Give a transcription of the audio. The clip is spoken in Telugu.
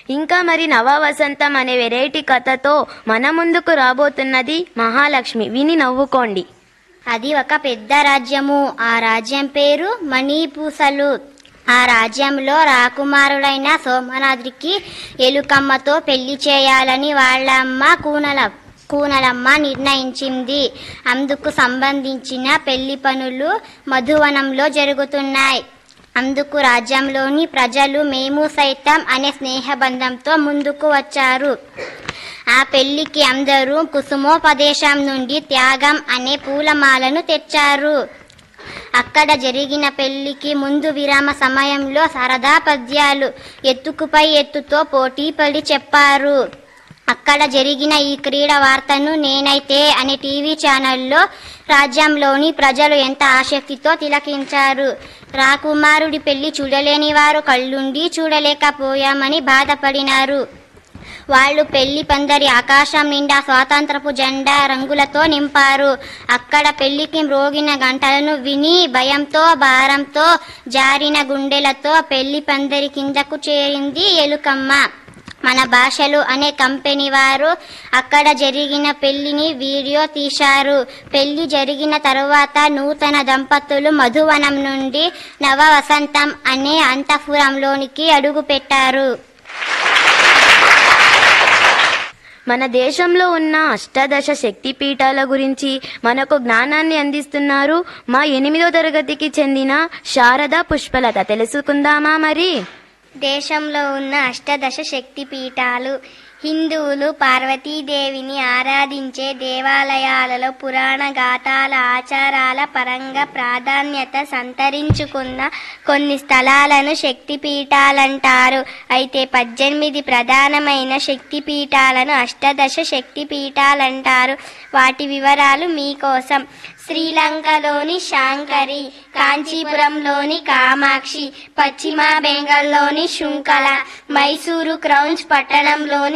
ఇంకా మరి నవ వసంతం అనే వెరైటీ కథతో మన ముందుకు రాబోతున్నది మహాలక్ష్మి విని నవ్వుకోండి అది ఒక పెద్ద రాజ్యము ఆ రాజ్యం పేరు మణిపూసలు ఆ రాజ్యంలో రాకుమారుడైన సోమనాద్రికి ఎలుకమ్మతో పెళ్లి చేయాలని వాళ్ళ అమ్మ కూనల కూనలమ్మ నిర్ణయించింది అందుకు సంబంధించిన పెళ్లి పనులు మధువనంలో జరుగుతున్నాయి అందుకు రాజ్యంలోని ప్రజలు మేము సైతం అనే స్నేహబంధంతో ముందుకు వచ్చారు ఆ పెళ్లికి అందరూ కుసుమోపదేశం నుండి త్యాగం అనే పూలమాలను తెచ్చారు అక్కడ జరిగిన పెళ్లికి ముందు విరామ సమయంలో సరదా పద్యాలు ఎత్తుకుపై ఎత్తుతో పోటీ పడి చెప్పారు అక్కడ జరిగిన ఈ క్రీడ వార్తను నేనైతే అనే టీవీ ఛానల్లో రాజ్యంలోని ప్రజలు ఎంత ఆసక్తితో తిలకించారు రాకుమారుడి పెళ్లి చూడలేని వారు కళ్ళుండి చూడలేకపోయామని బాధపడినారు వాళ్ళు పెళ్లి పందరి ఆకాశం నిండా స్వాతంత్రపు జెండా రంగులతో నింపారు అక్కడ పెళ్లికి మ్రోగిన గంటలను విని భయంతో భారంతో జారిన గుండెలతో పెళ్లి పందరి కిందకు చేరింది ఎలుకమ్మ మన భాషలు అనే కంపెనీ వారు అక్కడ జరిగిన పెళ్లిని వీడియో తీశారు పెళ్లి జరిగిన తరువాత నూతన దంపతులు మధువనం నుండి నవ వసంతం అనే అంతఃపురంలోనికి అడుగుపెట్టారు మన దేశంలో ఉన్న అష్టాదశ శక్తి పీఠాల గురించి మనకు జ్ఞానాన్ని అందిస్తున్నారు మా ఎనిమిదో తరగతికి చెందిన శారదా పుష్పలత తెలుసుకుందామా మరి దేశంలో ఉన్న అష్టదశ శక్తి పీఠాలు హిందువులు పార్వతీదేవిని ఆరాధించే దేవాలయాలలో పురాణ గాథాల ఆచారాల పరంగా ప్రాధాన్యత సంతరించుకున్న కొన్ని స్థలాలను శక్తి పీఠాలంటారు అయితే పద్దెనిమిది ప్రధానమైన శక్తి పీఠాలను అష్టదశ శక్తి పీఠాలంటారు వాటి వివరాలు మీకోసం శ్రీలంకలోని శాంకరి కాంచీపురంలోని కామాక్షి పశ్చిమ బెంగాల్లోని శుంకల మైసూరు క్రౌన్స్ పట్టణంలోని